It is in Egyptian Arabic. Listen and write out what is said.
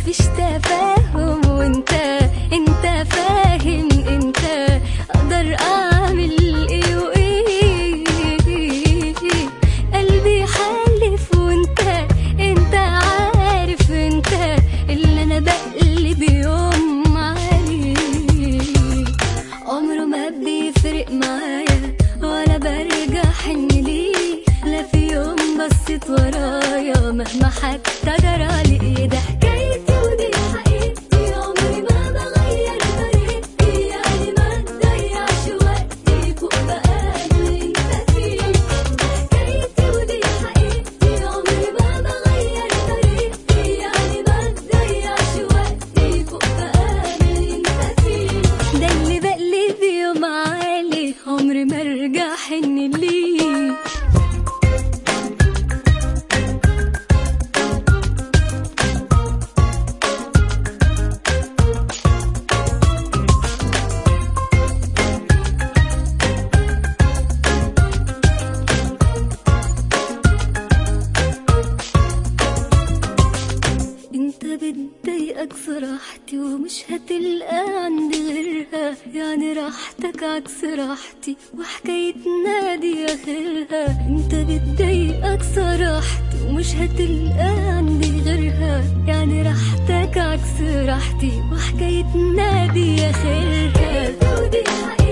مفيش تفاهم وانت انت فاهم انت اقدر اعمل ايه وايه قلبي حالف وانت انت عارف انت اللي انا بقلب يوم عليه عمره ما بيفرق معايا ولا برجع حن ليه لا في يوم بصيت ورايا مهما حتى جرالي ايه ده حكايتي ودي حقيقتي عمري ما بغير طريقتي يعني ما تضيعش وقتي فوق بقى اللي انت فيه حكايتي ودي حقيقتي عمري ما بغير طريقتي يعني ما تضيعش وقتي فوق بقى اللي انت فيه ده اللي بقلب يوم عالي عمري ما ارجع حن ليه انت بتضايقك صراحتي ومش هتلقى عندي غيرها يعني راحتك عكس راحتي وحكايتنا دي اخرها انت بتضايقك صراحتي ومش هتلقى عندي غيرها يعني راحتك عكس راحتي وحكايتنا دي اخرها ودي حقيقة